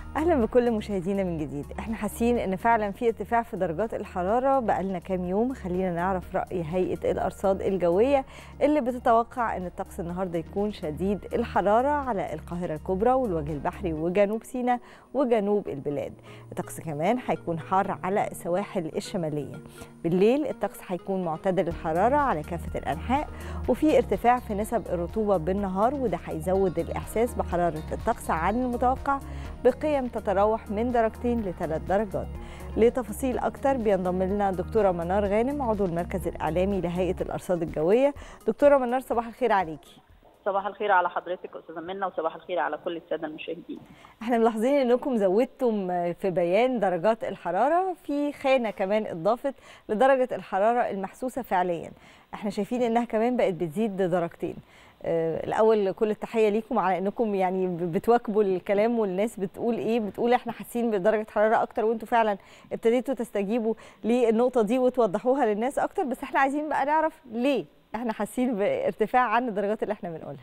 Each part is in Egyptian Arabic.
اهلا بكل مشاهدينا من جديد احنا حاسين ان فعلا في ارتفاع في درجات الحراره بقالنا كام يوم خلينا نعرف راي هيئه الارصاد الجويه اللي بتتوقع ان الطقس النهارده يكون شديد الحراره على القاهره الكبرى والوجه البحري وجنوب سيناء وجنوب البلاد الطقس كمان هيكون حار على السواحل الشماليه بالليل الطقس هيكون معتدل الحراره على كافه الانحاء وفي ارتفاع في نسب الرطوبه بالنهار وده هيزود الاحساس بحراره الطقس عن المتوقع بقيم تتراوح من درجتين لثلاث درجات لتفاصيل أكتر بينضم لنا دكتورة منار غانم عضو المركز الإعلامي لهيئة الأرصاد الجوية دكتورة منار صباح الخير عليكي صباح الخير على حضرتك استاذه منى وصباح الخير على كل الساده المشاهدين احنا ملاحظين انكم زودتم في بيان درجات الحراره في خانه كمان اضافت لدرجه الحراره المحسوسه فعليا احنا شايفين انها كمان بقت بتزيد درجتين الاول كل التحيه ليكم على انكم يعني بتواكبوا الكلام والناس بتقول ايه بتقول احنا حاسين بدرجه حراره اكتر وانتم فعلا ابتديتوا تستجيبوا للنقطه دي وتوضحوها للناس اكتر بس احنا عايزين بقى نعرف ليه احنا حاسين بارتفاع عن الدرجات اللي احنا بنقولها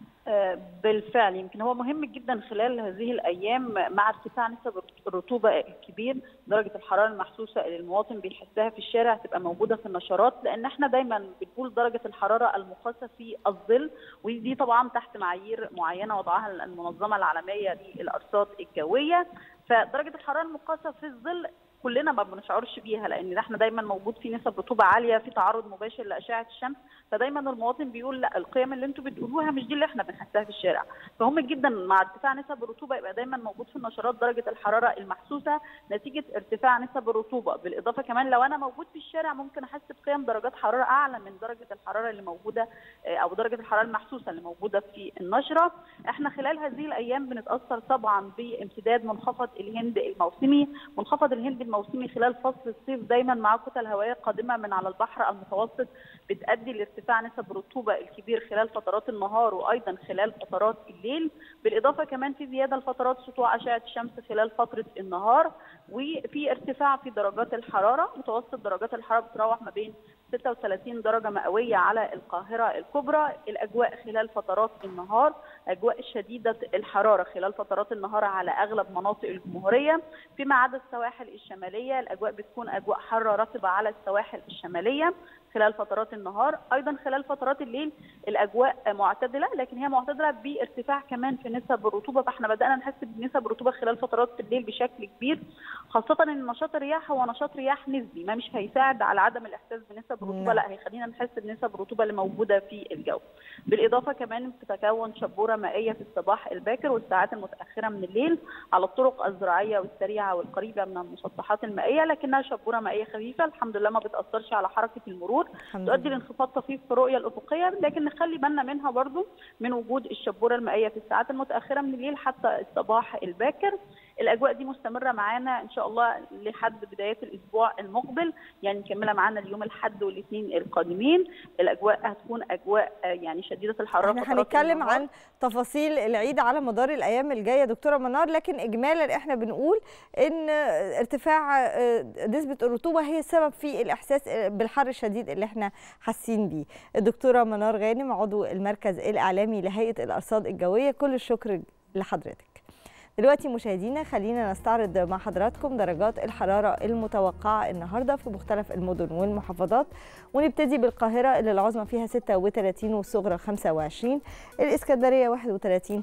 بالفعل يمكن هو مهم جدا خلال هذه الايام مع ارتفاع نسب الرطوبه الكبير درجه الحراره المحسوسه اللي المواطن بيحسها في الشارع تبقى موجوده في النشرات لان احنا دايما بنقول درجه الحراره المقاسه في الظل ودي طبعا تحت معايير معينه وضعها المنظمه العالميه للارصاد الجويه فدرجه الحراره المقاسه في الظل كلنا ما بنشعرش بيها لان احنا دايما موجود في نسب رطوبه عاليه في تعرض مباشر لاشعه الشمس فدايما المواطن بيقول لا القيم اللي انتم بتقولوها مش دي اللي احنا بنحسها في الشارع فهم جدا مع ارتفاع نسب الرطوبه يبقى دايما موجود في النشرات درجه الحراره المحسوسه نتيجه ارتفاع نسب الرطوبه بالاضافه كمان لو انا موجود في الشارع ممكن احس بقيم درجات حراره اعلى من درجه الحراره اللي موجوده او درجه الحراره المحسوسه اللي موجوده في النشره احنا خلال هذه الايام بنتاثر طبعا بامتداد منخفض الهند الموسمي منخفض الهند الموسمي خلال فصل الصيف دايما مع كتل هوائيه قادمه من على البحر المتوسط بتؤدي لارتفاع نسب الرطوبه الكبير خلال فترات النهار وايضا خلال فترات الليل بالاضافه كمان في زياده لفترات سطوع اشعه الشمس خلال فتره النهار وفي ارتفاع في درجات الحراره متوسط درجات الحراره بتتراوح ما بين 36 درجه مئويه على القاهره الكبرى الاجواء خلال فترات النهار اجواء شديده الحراره خلال فترات النهار على اغلب مناطق الجمهوريه فيما عدا السواحل الشماليه الاجواء بتكون اجواء حاره رطبه على السواحل الشماليه خلال فترات النهار ايضا خلال فترات الليل الاجواء معتدله لكن هي معتدله بارتفاع كمان في نسب الرطوبه فاحنا بدانا نحس بنسب الرطوبه خلال فترات الليل بشكل كبير خاصه ان نشاط الرياح هو نشاط رياح نسبي ما مش هيساعد على عدم الاحساس بنسب الرطوبه لا هيخلينا نحس بنسب الرطوبه اللي موجوده في الجو بالاضافه كمان بتتكون شبوره مائيه في الصباح الباكر والساعات المتاخره من الليل على الطرق الزراعيه والسريعه والقريبه من المسطحات المائيه لكنها شبوره مائيه خفيفه الحمد لله ما بتاثرش على حركه المرور تؤدي لانخفاض طفيف في الرؤيه الافقيه لكن نخلي بالنا منها برضو من وجود الشبوره المائيه في الساعات المتاخره من الليل حتى الصباح الباكر الاجواء دي مستمره معانا ان شاء الله لحد بدايه الاسبوع المقبل يعني مكمله معانا اليوم الاحد والاثنين القادمين الاجواء هتكون اجواء يعني شديده الحراره احنا هنتكلم عن تفاصيل العيد على مدار الايام الجايه دكتوره منار لكن اجمالا احنا بنقول ان ارتفاع نسبه الرطوبه هي السبب في الاحساس بالحر الشديد اللي احنا حاسين بيه الدكتوره منار غانم عضو المركز الاعلامي لهيئه الارصاد الجويه كل الشكر لحضرتك دلوقتي مشاهدينا خلينا نستعرض مع حضراتكم درجات الحرارة المتوقعة النهاردة في مختلف المدن والمحافظات ونبتدي بالقاهرة اللي العظمى فيها 36 والصغرى 25 الإسكندرية 31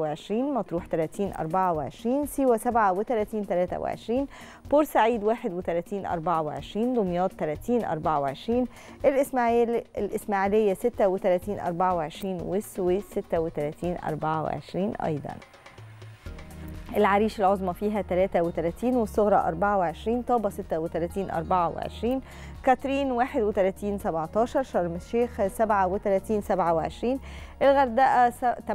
23 مطروح 30 24 سيوة 37 23 بورسعيد 31 24 دمياط 30 24 الإسماعيل الإسماعيلية 36 24 والسويس 36 24 أيضاً العريش العظمى فيها 33 والصغرى 24 طابة 36 24 كاترين 31 17 شرم الشيخ 37 27 الغردقة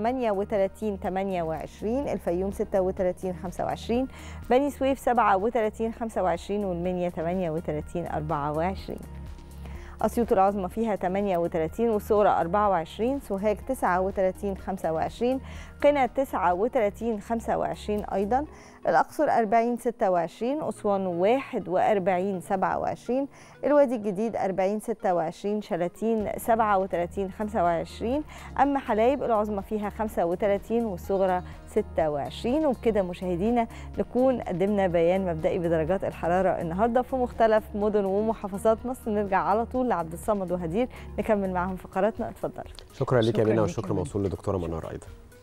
38 28 الفيوم 36 25 بني سويف 37 25 والمنيا 38 24 أسيوط العظمى فيها 38 والصغرى 24 سوهاج 39 25 قنا 39 25 أيضا الأقصر 40 26 أسوان 41 27 الوادي الجديد 40 26 شلاتين 37 25 أما حلايب العظمى فيها 35 والصغرى 26 وبكده مشاهدينا نكون قدمنا بيان مبدئي بدرجات الحراره النهارده في مختلف مدن ومحافظات مصر نرجع على طول لعبد الصمد وهدير نكمل معاهم فقراتنا اتفضل شكرا لك يا شكراً منى ليك والشكر يا منى. موصول لدكتوره منار ايضا